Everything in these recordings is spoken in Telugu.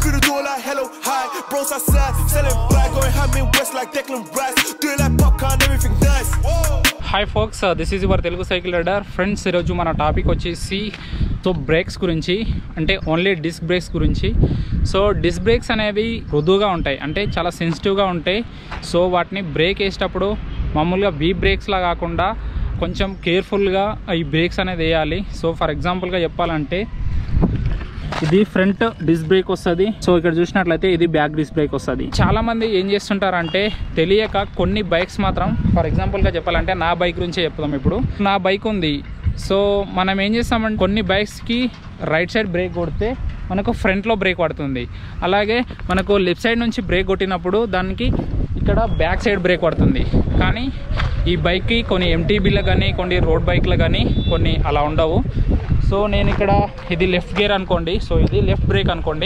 Through the door like hello, hi. Bros outside, selling black, going ham in west like Declan Rice. Do it like popcorn, everything nice. Hi folks this is your Telugu cycle rider friends ఈరోజు మన టాపిక్ వచ్చేసి సో బ్రేక్స్ గురించి అంటే ఓన్లీ డిస్క్ బ్రేక్స్ గురించి సో డిస్క్ బ్రేక్స్ అనేవి మృదువుగా ఉంటాయి అంటే చాలా సెన్సిటివ్గా ఉంటాయి సో వాటిని బ్రేక్ వేసేటప్పుడు మామూలుగా వీ బ్రేక్స్లా కాకుండా కొంచెం కేర్ఫుల్గా ఈ బ్రేక్స్ అనేది వేయాలి సో ఫర్ ఎగ్జాంపుల్గా చెప్పాలంటే ఇది ఫ్రంట్ డిస్క్ బ్రేక్ వస్తుంది సో ఇక్కడ చూసినట్లయితే ఇది బ్యాక్ డిస్క్ బ్రేక్ వస్తుంది చాలా మంది ఏం చేస్తుంటారంటే తెలియక కొన్ని బైక్స్ మాత్రం ఫర్ ఎగ్జాంపుల్ గా చెప్పాలంటే నా బైక్ గురించే చెప్తాం ఇప్పుడు నా బైక్ ఉంది సో మనం ఏం చేస్తామంటే కొన్ని బైక్స్కి రైట్ సైడ్ బ్రేక్ కొడితే మనకు ఫ్రంట్లో బ్రేక్ పడుతుంది అలాగే మనకు లెఫ్ట్ సైడ్ నుంచి బ్రేక్ కొట్టినప్పుడు దానికి ఇక్కడ బ్యాక్ సైడ్ బ్రేక్ పడుతుంది కానీ ఈ బైక్కి కొన్ని ఎంటీబీలో కానీ కొన్ని రోడ్ బైక్లో కానీ కొన్ని అలా ఉండవు సో నేను ఇక్కడ ఇది లెఫ్ట్ గేర్ అనుకోండి సో ఇది లెఫ్ట్ బ్రేక్ అనుకోండి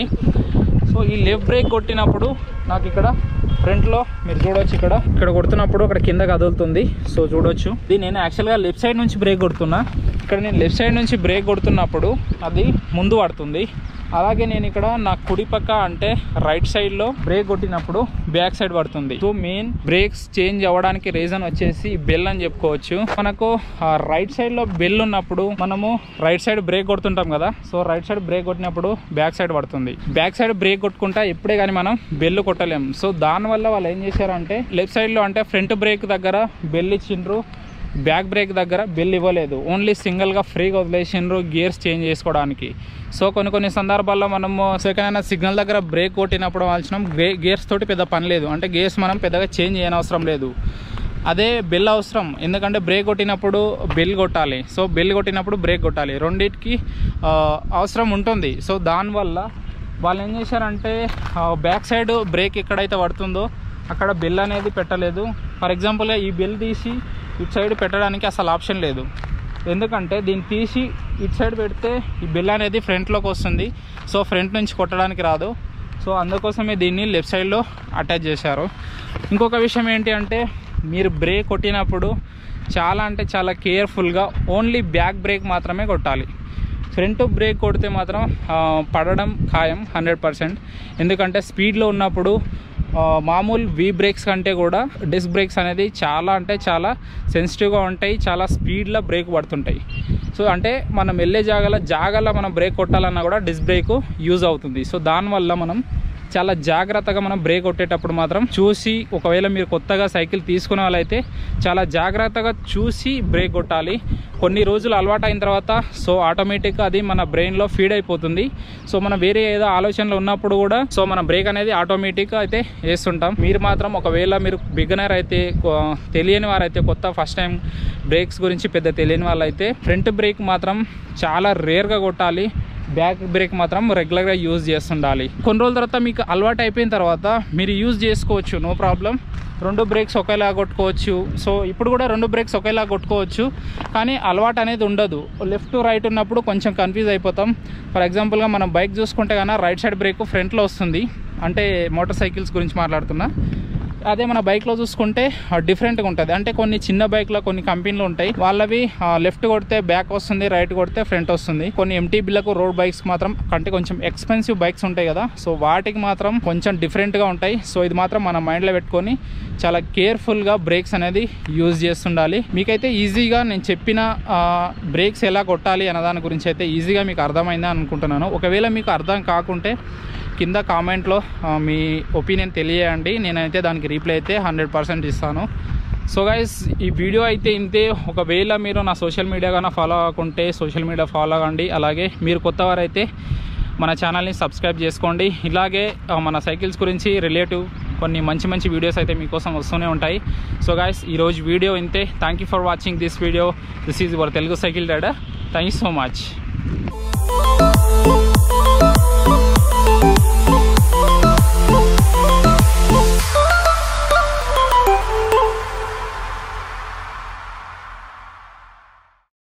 సో ఈ లెఫ్ట్ బ్రేక్ కొట్టినప్పుడు నాకు ఇక్కడ ఫ్రంట్లో మీరు చూడొచ్చు ఇక్కడ ఇక్కడ కొడుతున్నప్పుడు అక్కడ కింద కదులుతుంది సో చూడొచ్చు ఇది నేను యాక్చువల్గా లెఫ్ట్ సైడ్ నుంచి బ్రేక్ కొడుతున్నా ఇక్కడ నేను లెఫ్ట్ సైడ్ నుంచి బ్రేక్ కొడుతున్నప్పుడు అది ముందు పడుతుంది అలాగే నేను ఇక్కడ నా కుడి పక్క అంటే రైట్ సైడ్ లో బ్రేక్ కొట్టినప్పుడు బ్యాక్ సైడ్ పడుతుంది సో మెయిన్ బ్రేక్స్ చేంజ్ అవ్వడానికి రీజన్ వచ్చేసి బెల్ అని చెప్పుకోవచ్చు మనకు రైట్ సైడ్ లో బెల్ ఉన్నప్పుడు మనము రైట్ సైడ్ బ్రేక్ కొడుతుంటాం కదా సో రైట్ సైడ్ బ్రేక్ కొట్టినప్పుడు బ్యాక్ సైడ్ పడుతుంది బ్యాక్ సైడ్ బ్రేక్ కొట్టుకుంటా ఎప్పుడే కానీ మనం బెల్ కొట్టలేం సో దానివల్ల వాళ్ళు ఏం చేశారంటే లెఫ్ట్ సైడ్ లో అంటే ఫ్రంట్ బ్రేక్ దగ్గర బెల్ ఇచ్చిండ్రు బ్యాక్ బ్రేక్ దగ్గర బెల్ ఇవ్వలేదు ఓన్లీ సింగిల్గా ఫ్రీగా వదిలేసిండ్రు గియర్స్ చేంజ్ చేసుకోవడానికి సో కొన్ని కొన్ని సందర్భాల్లో మనము సెకండ్ సిగ్నల్ దగ్గర బ్రేక్ కొట్టినప్పుడు వాల్చినాం గేర్స్ తోటి పెద్ద పని లేదు అంటే గేర్స్ మనం పెద్దగా చేంజ్ చేయనవసరం లేదు అదే బెల్ అవసరం ఎందుకంటే బ్రేక్ కొట్టినప్పుడు బెల్ కొట్టాలి సో బెల్ కొట్టినప్పుడు బ్రేక్ కొట్టాలి రెండింటికి ఆ, అవసరం ఉంటుంది సో దానివల్ల వాళ్ళు ఏం చేశారంటే బ్యాక్ సైడ్ బ్రేక్ ఎక్కడైతే పడుతుందో అక్కడ బెల్ అనేది పెట్టలేదు ఫర్ ఎగ్జాంపుల్గా ఈ బెల్ తీసి ఇటు సైడ్ పెట్టడానికి అసలు ఆప్షన్ లేదు ఎందుకంటే దీన్ని తీసి ఇటు సైడ్ పెడితే ఈ బెల్ అనేది ఫ్రంట్లోకి వస్తుంది సో ఫ్రంట్ నుంచి కొట్టడానికి రాదు సో అందుకోసమే దీన్ని లెఫ్ట్ సైడ్లో అటాచ్ చేశారు ఇంకొక విషయం ఏంటి అంటే మీరు బ్రేక్ కొట్టినప్పుడు చాలా అంటే చాలా కేర్ఫుల్గా ఓన్లీ బ్యాక్ బ్రేక్ మాత్రమే కొట్టాలి ఫ్రంట్ బ్రేక్ కొడితే మాత్రం ఆ, పడడం ఖాయం హండ్రెడ్ పర్సెంట్ ఎందుకంటే స్పీడ్లో ఉన్నప్పుడు ఆ, మామూలు వీ బ్రేక్స్ కంటే కూడా డిస్క్ బ్రేక్స్ అనేది చాలా అంటే చాలా సెన్సిటివ్గా ఉంటాయి చాలా స్పీడ్లో బ్రేక్ పడుతుంటాయి సో అంటే మనం వెళ్ళే జాగాలో జాగాలో మనం బ్రేక్ కొట్టాలన్నా కూడా డిస్క్ బ్రేక్ యూజ్ అవుతుంది సో దానివల్ల మనం చాలా జాగ్రత్తగా మనం బ్రేక్ కొట్టేటప్పుడు మాత్రం చూసి ఒకవేళ మీరు కొత్తగా సైకిల్ తీసుకునే వాళ్ళైతే చాలా జాగ్రత్తగా చూసి బ్రేక్ కొట్టాలి కొన్ని రోజులు అలవాటు అయిన తర్వాత సో ఆటోమేటిక్గా అది మన బ్రెయిన్లో ఫీడ్ అయిపోతుంది సో మనం వేరే ఏదో ఆలోచనలు ఉన్నప్పుడు కూడా సో మన బ్రేక్ అనేది ఆటోమేటిక్గా అయితే వేస్తుంటాం మీరు మాత్రం ఒకవేళ మీరు బిగినర్ అయితే కొ- తెలియని వారైతే కొత్త ఫస్ట్ టైం బ్రేక్స్ గురించి పెద్ద తెలియని వాళ్ళైతే ఫ్రంట్ బ్రేక్ మాత్రం చాలా రేర్గా కొట్టాలి బ్యాక్ బ్రేక్ మాత్రం రెగ్యులర్గా యూజ్ చేస్తుండాలి కొన్ని రోజుల తర్వాత మీకు అలవాటు అయిపోయిన తర్వాత మీరు యూజ్ చేసుకోవచ్చు నో ప్రాబ్లం రెండు బ్రేక్స్ ఒకేలా కొట్టుకోవచ్చు సో ఇప్పుడు కూడా రెండు బ్రేక్స్ ఒకేలా కొట్టుకోవచ్చు కానీ అలవాటు అనేది ఉండదు లెఫ్ట్ రైట్ ఉన్నప్పుడు కొంచెం కన్ఫ్యూజ్ అయిపోతాం ఫర్ ఎగ్జాంపుల్గా మనం బైక్ చూసుకుంటే కన్నా రైట్ సైడ్ బ్రేక్ ఫ్రంట్లో వస్తుంది అంటే మోటార్ సైకిల్స్ గురించి మాట్లాడుతున్నా అదే మన బైక్లో చూసుకుంటే డిఫరెంట్గా ఉంటుంది అంటే కొన్ని చిన్న బైక్లో కొన్ని కంపెనీలు ఉంటాయి వాళ్ళవి లెఫ్ట్ కొడితే బ్యాక్ వస్తుంది రైట్ కొడితే ఫ్రంట్ వస్తుంది కొన్ని ఎంటీబీలకు రోడ్ బైక్స్ మాత్రం అంటే కొంచెం ఎక్స్పెన్సివ్ బైక్స్ ఉంటాయి కదా సో వాటికి మాత్రం కొంచెం డిఫరెంట్గా ఉంటాయి సో ఇది మాత్రం మన మైండ్లో పెట్టుకొని చాలా కేర్ఫుల్గా బ్రేక్స్ అనేది యూజ్ చేస్తుండాలి మీకైతే ఈజీగా నేను చెప్పిన బ్రేక్స్ ఎలా కొట్టాలి అన్న దాని గురించి అయితే ఈజీగా మీకు అర్థమైందా అనుకుంటున్నాను ఒకవేళ మీకు అర్థం కాకుంటే కింద కామెంట్లో ఆ, మీ ఒపీనియన్ తెలియజేయండి నేనైతే దానికి రీప్లై అయితే హండ్రెడ్ పర్సెంట్ ఇస్తాను సో గైస్ ఈ వీడియో అయితే ఇంతే ఒకవేళ మీరు నా సోషల్ మీడియా కన్నా ఫాలో అవ్వకుంటే సోషల్ మీడియా ఫాలో అవ్వండి అలాగే మీరు కొత్తవారైతే మన ఛానల్ని సబ్స్క్రైబ్ చేసుకోండి ఇలాగే ఆ, మన సైకిల్స్ గురించి రిలేటివ్ కొన్ని మంచి మంచి వీడియోస్ అయితే మీకోసం వస్తూనే ఉంటాయి సో గాయస్ ఈరోజు వీడియో ఇంతే thank you for watching this video this is your Telugu cycle rider thank you so much